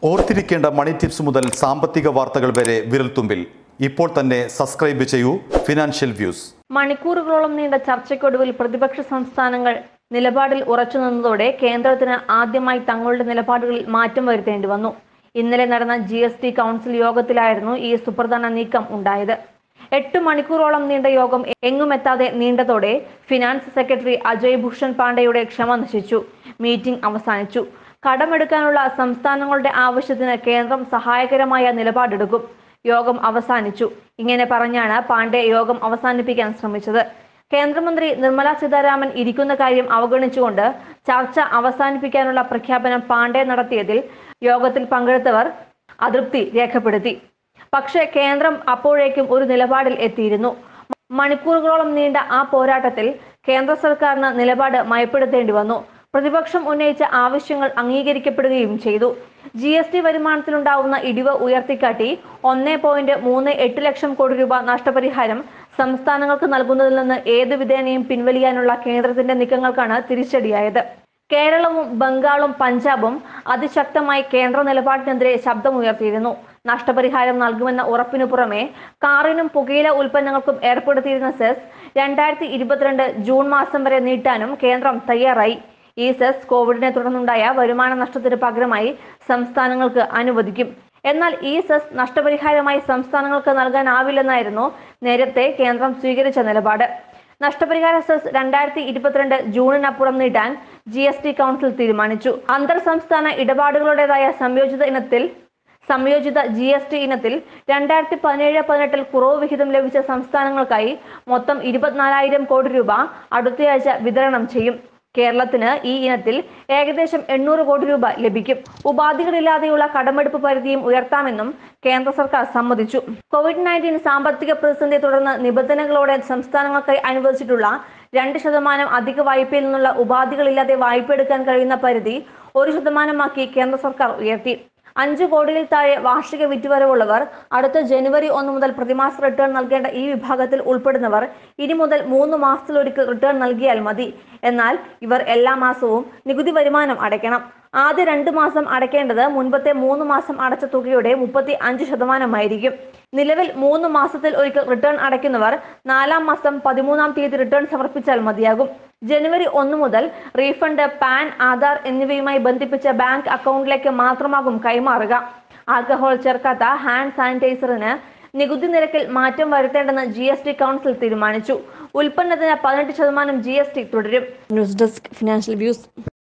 ഓർത്തിരിക്കേണ്ട മണി ടിപ്സ് മുതൽ സാമ്പത്തിക വാർത്തകൾ വരെ വിരൽത്തുമ്പിൽ ഇപ്പോൾ തന്നെ സബ്സ്ക്രൈബ് ചെയ്യൂ ഫിനാൻഷ്യൽ വ്യൂസ് മണിക്കൂറുകളോളം നീണ്ട ചർച്ചയ്ക്കൊടുവിൽ പ്രതിപക്ഷ സംസ്ഥാനങ്ങൾ നിലപാടിൽ ഉറച്ചു നിന്നതോടെ കേന്ദ്രത്തിന് ആദ്യമായി തങ്ങളുടെ നിലപാടുകളിൽ മാറ്റം വരുത്തേണ്ടി വന്നു ഇന്നലെ നടന്ന ജി എസ് ടി കൗൺസിൽ യോഗത്തിലായിരുന്നു ഈ സുപ്രധാന നീക്കം ഉണ്ടായത് എട്ട് മണിക്കൂറോളം നീണ്ട യോഗം എങ്ങുമെത്താതെ നീണ്ടതോടെ ഫിനാൻസ് സെക്രട്ടറി അജയ് ഭൂഷൺ പാണ്ഡെയുടെ ക്ഷമ നശിച്ചു മീറ്റിംഗ് അവസാനിച്ചു കടമെടുക്കാനുള്ള സംസ്ഥാനങ്ങളുടെ ആവശ്യത്തിന് കേന്ദ്രം സഹായകരമായ നിലപാടെടുക്കും യോഗം അവസാനിച്ചു ഇങ്ങനെ പറഞ്ഞാണ് പാണ്ഡെ യോഗം അവസാനിപ്പിക്കാൻ ശ്രമിച്ചത് കേന്ദ്രമന്ത്രി നിർമ്മല സീതാരാമൻ ഇരിക്കുന്ന കാര്യം അവഗണിച്ചുകൊണ്ട് ചർച്ച അവസാനിപ്പിക്കാനുള്ള പ്രഖ്യാപനം പാണ്ഡെ നടത്തിയതിൽ യോഗത്തിൽ പങ്കെടുത്തവർ അതൃപ്തി രേഖപ്പെടുത്തി പക്ഷേ കേന്ദ്രം അപ്പോഴേക്കും ഒരു നിലപാടിൽ എത്തിയിരുന്നു മണിക്കൂറുകളോളം നീണ്ട ആ പോരാട്ടത്തിൽ കേന്ദ്ര സർക്കാരിന് നിലപാട് മയപ്പെടുത്തേണ്ടി വന്നു പ്രതിപക്ഷം ഉന്നയിച്ച ആവശ്യങ്ങൾ അംഗീകരിക്കപ്പെടുകയും ചെയ്തു ജി എസ് ടി വരുമാനത്തിലുണ്ടാവുന്ന ഇടിവ് ഉയർത്തിക്കാട്ടി ഒന്നേ പോയിന്റ് മൂന്ന് എട്ട് ലക്ഷം കോടി രൂപ നഷ്ടപരിഹാരം സംസ്ഥാനങ്ങൾക്ക് നൽകുന്നതിൽ നിന്ന് ഏത് വിധേനയും പിൻവലിയാനുള്ള കേന്ദ്രത്തിന്റെ നീക്കങ്ങൾക്കാണ് തിരിച്ചടിയായത് കേരളവും ബംഗാളും പഞ്ചാബും അതിശക്തമായി കേന്ദ്ര നിലപാടിനെതിരെ ശബ്ദമുയർത്തിയിരുന്നു നഷ്ടപരിഹാരം നൽകുമെന്ന ഉറപ്പിനു പുറമെ കാറിനും പുകയില ഉൽപ്പന്നങ്ങൾക്കും ഏർപ്പെടുത്തിയിരുന്ന സെസ് രണ്ടായിരത്തി ഇരുപത്തിരണ്ട് ജൂൺ മാസം വരെ നീട്ടാനും കേന്ദ്രം തയ്യാറായി ഈ സെസ് കോവിഡിനെ തുടർന്നുണ്ടായ വരുമാന നഷ്ടത്തിന് പകരമായി സംസ്ഥാനങ്ങൾക്ക് അനുവദിക്കും എന്നാൽ ഈ സെസ് നഷ്ടപരിഹാരമായി സംസ്ഥാനങ്ങൾക്ക് നൽകാനാവില്ലെന്നായിരുന്നു നേരത്തെ കേന്ദ്രം സ്വീകരിച്ച നിലപാട് നഷ്ടപരിഹാര സെസ് രണ്ടായിരത്തി ഇരുപത്തിരണ്ട് ജൂണിനപ്പുറം നീട്ടാൻ ജി എസ് ടി കൗൺസിൽ തീരുമാനിച്ചു അന്തർ സംസ്ഥാന ഇടപാടുകളുടേതായ സംയോജിത ഇനത്തിൽ സംയോജിത ജി എസ് ടി ഇനത്തിൽ രണ്ടായിരത്തി പതിനേഴ് പതിനെട്ടിൽ കുറവ് വിഹിതം ലഭിച്ച സംസ്ഥാനങ്ങൾക്കായി മൊത്തം ഇരുപത്തിനാലായിരം കോടി രൂപ അടുത്തയാഴ്ച വിതരണം ചെയ്യും കേരളത്തിന് ഈ ഇനത്തിൽ ഏകദേശം എണ്ണൂറ് കോടി രൂപ ലഭിക്കും ഉപാധികളില്ലാതെയുള്ള കടമെടുപ്പ് പരിധിയും ഉയർത്താമെന്നും കേന്ദ്ര സർക്കാർ സമ്മതിച്ചു കോവിഡ് നയൻറ്റീൻ സാമ്പത്തിക പ്രതിസന്ധിയെ തുടർന്ന് നിബന്ധനകളോടെ സംസ്ഥാനങ്ങൾക്കായി അനുവദിച്ചിട്ടുള്ള രണ്ട് ശതമാനം അധിക വായ്പയിൽ നിന്നുള്ള ഉപാധികളില്ലാതെ വായ്പ എടുക്കാൻ കഴിയുന്ന പരിധി ഒരു ശതമാനമാക്കി കേന്ദ്ര സർക്കാർ ഉയർത്തി അഞ്ച് കോടിയിൽ താഴെ വാർഷിക വിറ്റുവരവുള്ളവർ അടുത്ത ജനുവരി ഒന്ന് മുതൽ പ്രതിമാസ റിട്ടേൺ നൽകേണ്ട ഈ വിഭാഗത്തിൽ ഉൾപ്പെടുന്നവർ ഇനി മുതൽ മൂന്ന് മാസത്തിലൊരിക്കൽ റിട്ടേൺ നൽകിയാൽ മതി എന്നാൽ ഇവർ എല്ലാ മാസവും നികുതി വരുമാനം അടയ്ക്കണം ആദ്യ രണ്ട് മാസം അടയ്ക്കേണ്ടത് മുൻപത്തെ മൂന്ന് മാസം അടച്ച തുകയുടെ മുപ്പത്തി അഞ്ച് ശതമാനമായിരിക്കും നിലവിൽ മൂന്ന് മാസത്തിൽ ഒരിക്കൽ റിട്ടേൺ അടയ്ക്കുന്നവർ നാലാം മാസം പതിമൂന്നാം തീയതി റിട്ടേൺ സമർപ്പിച്ചാൽ മതിയാകും ജനുവരി ഒന്ന് മുതൽ റീഫണ്ട് പാൻ ആധാർ എന്നിവയുമായി ബന്ധിപ്പിച്ച ബാങ്ക് അക്കൗണ്ടിലേക്ക് മാത്രമാകും കൈമാറുക ആൽക്കഹോൾ ചേർക്കാത്ത ഹാൻഡ് സാനിറ്റൈസറിന് നികുതി നിരക്കിൽ മാറ്റം വരുത്തേണ്ടെന്ന് ജി എസ് ടി കൗൺസിൽ തീരുമാനിച്ചു ഉൽപ്പന്നത്തിന് പതിനെട്ട് ശതമാനം ജി എസ് ടി തുടരും ന്യൂസ് ഡെസ്ക് ഫിനാൻഷ്യൽ വ്യൂസ്